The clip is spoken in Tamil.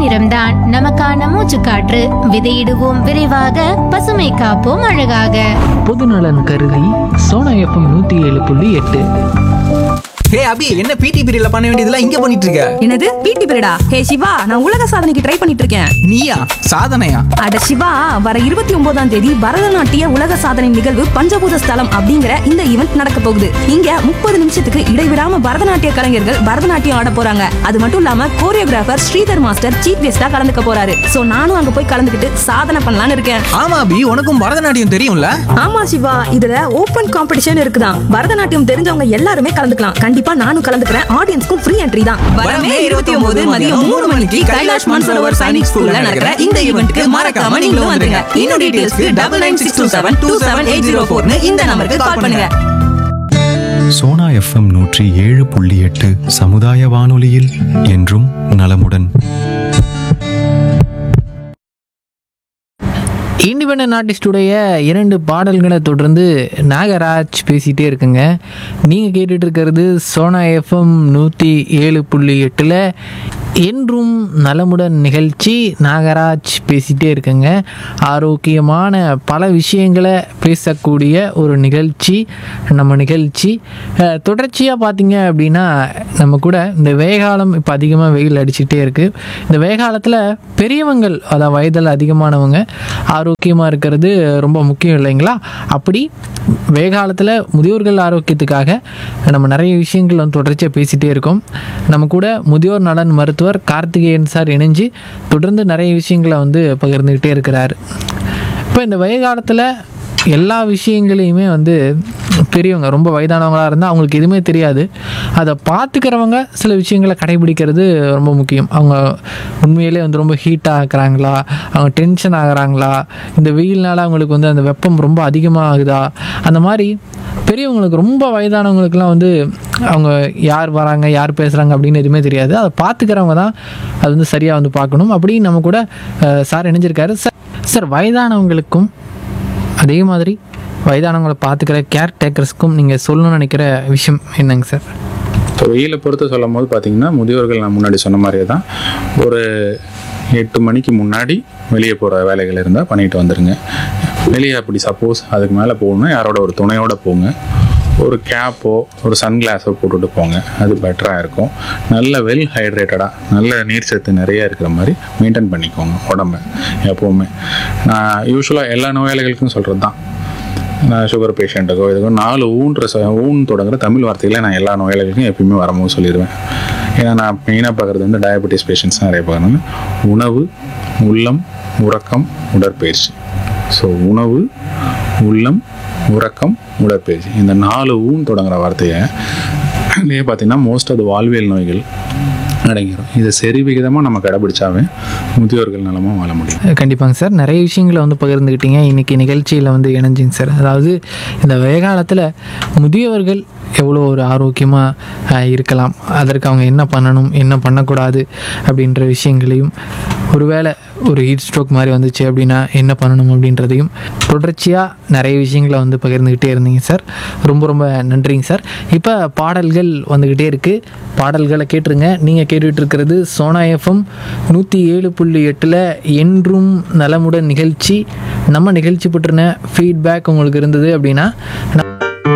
நிறம்தான் நமக்கான மூச்சுக்காற்று விதையிடுவோம் விரைவாக பசுமை காப்போம் அழகாக பொதுநலன் கருதி சோனா எஃப்எம் நூற்றி ஏழு புள்ளி எட்டு ஹே அபி என்ன பிடி பீரியட்ல பண்ண வேண்டியதெல்லாம் இங்க பண்ணிட்டு இருக்க என்னது பிடி பீரியடா ஹே சிவா நான் உலக சாதனைக்கு ட்ரை பண்ணிட்டு இருக்கேன் நீயா சாதனையா அட சிவா வர இருபத்தி ஒன்பதாம் தேதி பரதநாட்டிய உலக சாதனை நிகழ்வு பஞ்சபூத ஸ்தலம் அப்படிங்கிற இந்த ஈவெண்ட் நடக்க போகுது இங்க முப்பது நிமிஷத்துக்கு இடைவிடாம பரதநாட்டிய கலைஞர்கள் பரதநாட்டியம் ஆட போறாங்க அது மட்டும் இல்லாம கோரியோகிராஃபர் ஸ்ரீதர் மாஸ்டர் சீஃப் கெஸ்டா கலந்துக்க போறாரு சோ நானும் அங்க போய் கலந்துக்கிட்டு சாதனை பண்ணலாம்னு இருக்கேன் ஆமா அபி உனக்கும் பரதநாட்டியம் தெரியும்ல ஆமா சிவா இதுல ஓபன் காம்படிஷன் இருக்குதான் பரதநாட்டியம் தெரிஞ்சவங்க எல்லாருமே கலந்துக்கலாம் கண்டிப்பா நானும் கலந்துக்கிறேன் ஆடியன்ஸ்க்கும் ஃப்ரீ என்ட்ரி தான் வரமே இருபத்தி ஒன்பது மதியம் மூணு மணிக்கு கைலாஷ் மான்சரோவர் சைனிக் ஸ்கூல்ல நடக்கிற இந்த ஈவெண்ட்க்கு மறக்காம நீங்களும் வந்துருங்க இன்னும் டீடைல்ஸ்க்கு double nine six two seven two seven eight zero ஃபோர்னு இந்த நம்பருக்கு கால் பண்ணுங்க சோனா எஃப்எம் நூற்றி ஏழு புள்ளி எட்டு சமுதாய வானொலியில் என்றும் நலமுடன் இண்டிபெண்டன்ட் ஆர்டிஸ்டுடைய இரண்டு பாடல்களை தொடர்ந்து நாகராஜ் பேசிகிட்டே இருக்குங்க நீங்கள் கேட்டுட்டு இருக்கிறது சோனா எஃப்எம் நூற்றி ஏழு புள்ளி எட்டில் என்றும் நலமுடன் நிகழ்ச்சி நாகராஜ் பேசிகிட்டே இருக்குங்க ஆரோக்கியமான பல விஷயங்களை பேசக்கூடிய ஒரு நிகழ்ச்சி நம்ம நிகழ்ச்சி அஹ், தொடர்ச்சியாக பார்த்தீங்க அப்படின்னா நம்ம கூட இந்த வேகாலம் இப்போ அதிகமாக வெயில் அடிச்சுக்கிட்டே இருக்குது இந்த வேகாலத்தில் பெரியவங்கள் அதாவது வயதில் அதிகமானவங்க ஆரோக்கியமாக இருக்கிறது ரொம்ப முக்கியம் இல்லைங்களா அப்படி வேகாலத்தில் முதியோர்கள் ஆரோக்கியத்துக்காக நம்ம நிறைய விஷயங்கள் வந்து தொடர்ச்சியாக பேசிகிட்டே இருக்கோம் நம்ம கூட முதியோர் நலன் மருத்துவர் கார்த்திகேயன் சார் இணைஞ்சு தொடர்ந்து நிறைய விஷயங்களை வந்து பகிர்ந்துக்கிட்டே இருக்கிறார் இப்போ இந்த வயகாலத்தில் எல்லா விஷயங்களையுமே வந்து பெரியவங்க ரொம்ப வயதானவங்களாக இருந்தால் அவங்களுக்கு எதுவுமே தெரியாது அதை பார்த்துக்கிறவங்க சில விஷயங்களை கடைபிடிக்கிறது ரொம்ப முக்கியம் அவங்க உண்மையிலே வந்து ரொம்ப ஹீட் ஆகுறாங்களா அவங்க டென்ஷன் ஆகுறாங்களா இந்த வெயில்னால அவங்களுக்கு வந்து அந்த வெப்பம் ரொம்ப அதிகமாக ஆகுதா அந்த மாதிரி பெரியவங்களுக்கு ரொம்ப வயதானவங்களுக்குலாம் வந்து அவங்க யார் வராங்க யார் பேசுகிறாங்க அப்படின்னு எதுவுமே தெரியாது அதை பார்த்துக்கிறவங்க தான் அது வந்து சரியாக வந்து பார்க்கணும் அப்படி நம்ம கூட அஹ், சார் இணைஞ்சிருக்காரு சார் சார் வயதானவங்களுக்கும் அதே மாதிரி வயதானவங்களை பார்த்துக்கிற கேர் டேக்கர்ஸ்க்கும் நீங்கள் சொல்லணும்னு நினைக்கிற விஷயம் என்னங்க சார் இப்போ வெயிலை பொறுத்து சொல்லும் போது பார்த்தீங்கன்னா முதியோர்கள் நான் முன்னாடி சொன்ன மாதிரியே தான் ஒரு எட்டு மணிக்கு முன்னாடி வெளியே போகிற வேலைகள் இருந்தால் பண்ணிட்டு வந்துடுங்க வெளியே அப்படி சப்போஸ் அதுக்கு மேலே போகணும்னா யாரோட ஒரு துணையோட போங்க ஒரு கேப்போ ஒரு சன்கிளாஸோ போட்டுட்டு போங்க அது பெட்டராக இருக்கும் நல்ல வெல் ஹைட்ரேட்டடாக நல்ல நீர் சத்து நிறைய இருக்கிற மாதிரி மெயின்டைன் பண்ணிக்கோங்க உடம்ப எப்போவுமே நான் யூஸ்வலாக எல்லா நோயாளிகளுக்கும் சொல்கிறது தான் நான் சுகர் பேஷண்ட்டுக்கோ இதுக்கோ நாலு ஊன்ற ச ஊன் தொடங்குற தமிழ் வார்த்தைகளை நான் எல்லா நோயாளிகளுக்கும் எப்பயுமே வரும்போது சொல்லிடுவேன் ஏன்னா நான் மெயினாக பார்க்குறது வந்து டயபெட்டிஸ் பேஷண்ட்ஸ் நிறைய பார்க்குறாங்க உணவு உள்ளம் உறக்கம் உடற்பயிற்சி ஸோ உணவு உள்ளம் உறக்கம் உடற்பயிற்சி இந்த நாலு ஊன் தொடங்குற வார்த்தையை இதே பார்த்தீங்கன்னா மோஸ்ட் அது வாழ்வியல் நோய்கள் அடங்கிடும் இதை சரி விகிதமாக நம்ம கடைபிடிச்சாவே முதியோர்கள் நலமாக வாழ முடியும் கண்டிப்பாங்க சார் நிறைய விஷயங்களை வந்து பகிர்ந்துக்கிட்டீங்க இன்றைக்கி நிகழ்ச்சியில் வந்து இணைஞ்சிங்க சார் அதாவது இந்த வேகாலத்தில் முதியவர்கள் எவ்வளோ ஒரு ஆரோக்கியமாக இருக்கலாம் அதற்கு அவங்க என்ன பண்ணணும் என்ன பண்ணக்கூடாது அப்படின்ற விஷயங்களையும் ஒருவேளை ஒரு ஹீட் ஸ்ட்ரோக் மாதிரி வந்துச்சு அப்படின்னா என்ன பண்ணணும் அப்படின்றதையும் தொடர்ச்சியாக நிறைய விஷயங்களை வந்து பகிர்ந்துக்கிட்டே இருந்தீங்க சார் ரொம்ப ரொம்ப நன்றிங்க சார் இப்போ பாடல்கள் வந்துக்கிட்டே இருக்குது பாடல்களை கேட்டுருங்க நீங்கள் கேட்டுட்டு இருக்கிறது சோனா எஃப்எம் நூற்றி ஏழு புள்ளி எட்டில் என்றும் நலமுடன் நிகழ்ச்சி நம்ம நிகழ்ச்சி பற்றின ஃபீட்பேக் உங்களுக்கு இருந்தது அப்படின்னா நம்ம